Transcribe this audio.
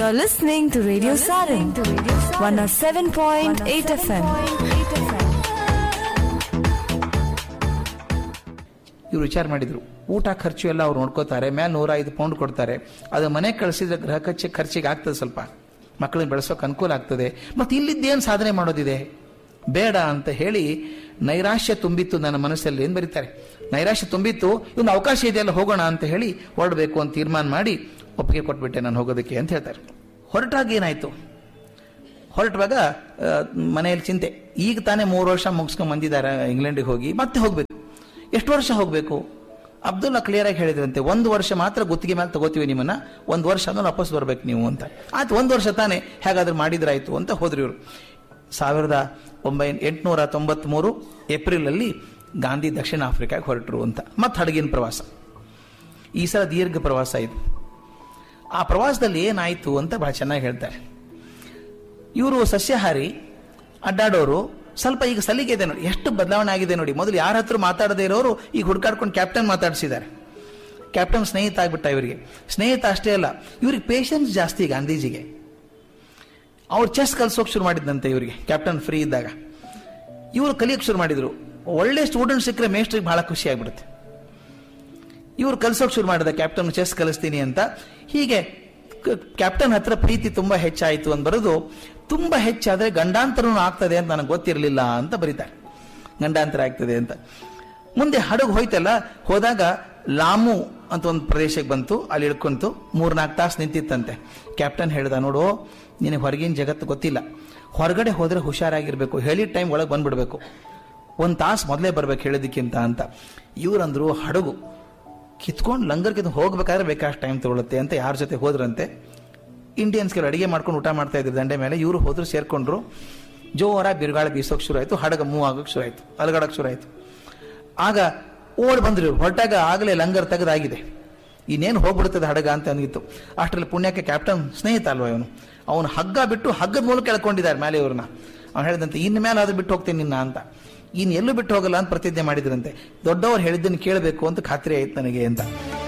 You're listening to Radio Sarin, 107.8 FM. ಇವರು ವಿಚಾರ ಮಾಡಿದ್ರು ಊಟ ಖರ್ಚು ಎಲ್ಲ ಅವ್ರು ನೋಡ್ಕೋತಾರೆ ಮೇಲೆ ನೂರ ಐದು ಪೌಂಡ್ ಕೊಡ್ತಾರೆ ಅದು ಮನೆ ಕಳಿಸಿದ್ರೆ ಗೃಹ ಖರ್ಚು ಖರ್ಚಿಗೆ ಆಗ್ತದೆ ಸ್ವಲ್ಪ ಮಕ್ಕಳನ್ನ ಬೆಳೆಸೋಕೆ ಅನುಕೂಲ ಆಗ್ತದೆ ಮತ್ತೆ ಇಲ್ಲಿದ್ದೇನು ಸಾಧನೆ ಮಾಡೋದಿದೆ ಬೇಡ ಅಂತ ಹೇಳಿ ನೈರಾಶ್ಯ ತುಂಬಿತ್ತು ನನ್ನ ಮನಸ್ಸಲ್ಲಿ ಏನು ಬರೀತಾರೆ ನೈರಾಶ್ಯ ತುಂಬಿತ್ತು ಇನ್ನು ಅವಕಾಶ ಇದೆಯಲ್ಲ ಹೋಗೋಣ ಅಂತ ಹೇಳಿ ಹೊರಡಬೇಕು ಅಂತ ತೀರ್ಮಾನ ಮಾಡಿ ಒಪ್ಪಿಗೆ ಕೊಟ್ಬಿಟ್ಟೆ ನಾನು ಹೋಗೋದಕ್ಕೆ ಅಂತ ಹೇಳ್ತಾರೆ ಹೊರಟಾಗ ಏನಾಯ್ತು ಹೊರಟುವಾಗ ಆ, ಮನೆಯಲ್ಲಿ ಚಿಂತೆ ಈಗ ತಾನೇ ಮೂರು ವರ್ಷ ಮುಗಿಸ್ಕೊಂಡ್ ಬಂದಿದ್ದಾರೆ ಇಂಗ್ಲೆಂಡಿಗೆ ಹೋಗಿ ಮತ್ತೆ ಹೋಗ್ಬೇಕು ಎಷ್ಟು ವರ್ಷ ಹೋಗ್ಬೇಕು ಅಬ್ದುಲ್ಲಾ ಕ್ಲಿಯರ್ ಆಗಿ ಹೇಳಿದ್ರಂತೆ ಒಂದು ವರ್ಷ ಮಾತ್ರ ಗುತ್ತಿಗೆ ಮೇಲೆ ತಗೋತೀವಿ ನಿಮ್ಮನ್ನ ಒಂದು ವರ್ಷ ಆದ್ಮೇಲೆ ವಾಪಸ್ ಬರ್ಬೇಕು ನೀವು ಅಂತ ಆಯ್ತು ಒಂದು ವರ್ಷ ತಾನೇ ಹೇಗಾದ್ರೂ ಮಾಡಿದ್ರಾಯ್ತು ಅಂತ ಹೋದ್ರು ಇವರು ಸಾವಿರದ ಒಂಬೈನ ಎಂಟುನೂರ ತೊಂಬತ್ಮೂರು ಏಪ್ರಿಲ್ ಅಲ್ಲಿ ಗಾಂಧಿ ದಕ್ಷಿಣ ಆಫ್ರಿಕಾಗೆ ಹೊರಟರು ಅಂತ ಮತ್ತೆ ಹಡಗಿನ ಪ್ರವಾಸ ಈ ಸಲ ದೀರ್ಘ ಪ್ರವಾಸ ಇದು ಆ ಪ್ರವಾಸದಲ್ಲಿ ಏನಾಯ್ತು ಅಂತ ಬಹಳ ಚೆನ್ನಾಗಿ ಹೇಳ್ತಾರೆ ಇವರು ಸಸ್ಯಾಹಾರಿ ಅಡ್ಡಾಡೋರು ಸ್ವಲ್ಪ ಈಗ ಸಲಿಗೆ ಇದೆ ನೋಡಿ ಎಷ್ಟು ಬದಲಾವಣೆ ಆಗಿದೆ ನೋಡಿ ಮೊದಲು ಯಾರ ಹತ್ರ ಮಾತಾಡದೇ ಇರೋರು ಈಗ ಹುಡ್ಕಾಡ್ಕೊಂಡು ಕ್ಯಾಪ್ಟನ್ ಮಾತಾಡಿಸಿದ್ದಾರೆ ಕ್ಯಾಪ್ಟನ್ ಸ್ನೇಹಿತ ಆಗ್ಬಿಟ್ಟ ಇವರಿಗೆ ಸ್ನೇಹಿತ ಅಷ್ಟೇ ಅಲ್ಲ ಇವ್ರಿಗೆ ಪೇಷನ್ಸ್ ಜಾಸ್ತಿ ಗಾಂಧೀಜಿಗೆ ಅವ್ರು ಚೆಸ್ ಕಲ್ಸೋಕೆ ಶುರು ಮಾಡಿದ್ದಂತೆ ಇವರಿಗೆ ಕ್ಯಾಪ್ಟನ್ ಫ್ರೀ ಇದ್ದಾಗ ಇವರು ಕಲಿಯೋಕೆ ಶುರು ಮಾಡಿದ್ರು ಒಳ್ಳೆ ಸ್ಟೂಡೆಂಟ್ ಸಿಕ್ಕರೆ ಮೇಸ್ಟ್ರಿಗೆ ಬಹಳ ಖುಷಿ ಆಗ್ಬಿಡುತ್ತೆ ಇವ್ರು ಕಲ್ಸೋಕೆ ಶುರು ಮಾಡಿದ ಕ್ಯಾಪ್ಟನ್ ಚೆಸ್ ಕಲಿಸ್ತೀನಿ ಅಂತ ಹೀಗೆ ಕ- ಕ್ಯಾಪ್ಟನ್ ಹತ್ರ ಪ್ರೀತಿ ತುಂಬಾ ಹೆಚ್ಚಾಯಿತು ಅಂತ ಬರೆದು ತುಂಬಾ ಹೆಚ್ಚಾದ್ರೆ ಗಂಡಾಂತರನೂ ಆಗ್ತದೆ ಅಂತ ನನಗೆ ಗೊತ್ತಿರಲಿಲ್ಲ ಅಂತ ಬರೀತಾರೆ ಗಂಡಾಂತರ ಆಗ್ತದೆ ಅಂತ ಮುಂದೆ ಹಡಗು ಹೋಯ್ತಲ್ಲ ಹೋದಾಗ ಲಾಮು ಅಂತ ಒಂದು ಪ್ರದೇಶಕ್ಕೆ ಬಂತು ಅಲ್ಲಿ ಇಳ್ಕೊಂತು ಮೂರ್ನಾಲ್ಕು ತಾಸು ನಿಂತಿತ್ತಂತೆ ಕ್ಯಾಪ್ಟನ್ ಹೇಳ್ದ ನೋಡು ನಿನಗೆ ಹೊರಗಿನ ಜಗತ್ತು ಗೊತ್ತಿಲ್ಲ ಹೊರಗಡೆ ಹೋದ್ರೆ ಹುಷಾರಾಗಿರ್ಬೇಕು ಹೇಳಿದ ಟೈಮ್ ಒಳಗೆ ಬಂದ್ಬಿಡ್ಬೇಕು ಒಂದು ತಾಸು ಮೊದಲೇ ಬರ್ಬೇಕು ಹೇಳೋದಕ್ಕಿಂತ ಅಂತ ಇವ್ರಂದ್ರು ಹಡಗು ಕಿತ್ಕೊಂಡು ಲಂಗರ್ಗೆ ಹೋಗ್ಬೇಕಾದ್ರೆ ಬೇಕಾಷ್ಟು ಟೈಮ್ ತಗೊಳುತ್ತೆ ಅಂತ ಯಾರ ಜೊತೆ ಹೋದ್ರಂತೆ ಇಂಡಿಯನ್ಸ್ ಕೆಲವು ಅಡಿಗೆ ಮಾಡ್ಕೊಂಡು ಊಟ ಮಾಡ್ತಾ ಇದ್ರು ದಂಡೆ ಮೇಲೆ ಇವರು ಹೋದ್ರು ಸೇರ್ಕೊಂಡ್ರು ಜೋರ ಬಿರುಗಾಳಿ ಬೀಸೋಕೆ ಶುರು ಆಯ್ತು ಹಡಗ ಮೂವ್ ಆಗೋಕೆ ಶುರು ಆಯ್ತು ಅಲಗಾಡಕ್ಕೆ ಶುರು ಆಯ್ತು ಆಗ ಓಡ್ ಬಂದ್ರು ಇವ್ರು. ಹೊರಟಾಗ ಆಗಲೇ ಲಂಗರ್ ತೆಗೆದಾಗಿದೆ ಇನ್ನೇನು ಹೋಗ್ಬಿಡ್ತದೆ ಹಡಗ ಅಂತ ಅಂದಿತ್ತು ಅಷ್ಟರಲ್ಲಿ ಪುಣ್ಯಕ್ಕೆ ಕ್ಯಾಪ್ಟನ್ ಸ್ನೇಹಿತ ಅಲ್ವಾ ಇವನು ಅವನು ಹಗ್ಗ ಬಿಟ್ಟು ಹಗ್ಗದ ಮೂಲಕ ಎಳ್ಕೊಂಡಿದ್ದಾರೆ ಮೇಲೆ ಇವ್ರನ್ನ ಅವ್ನು ಹೇಳಿದಂತೆ ಇನ್ನು ಮೇಲೆ ಅದು ಬಿಟ್ಟು ಹೋಗ್ತೇನೆ ನಿನ್ನ ಅಂತ ಇನ್ನು ಎಲ್ಲೂ ಬಿಟ್ಟು ಹೋಗಲ್ಲ ಅಂತ ಪ್ರತಿಜ್ಞೆ ಮಾಡಿದ್ರಂತೆ ದೊಡ್ಡವರು ಹೇಳಿದ್ದನ್ನು ಕೇಳಬೇಕು ಅಂತ ಖಾತ್ರಿ ಆಯ್ತು ನನಗೆ ಅಂತ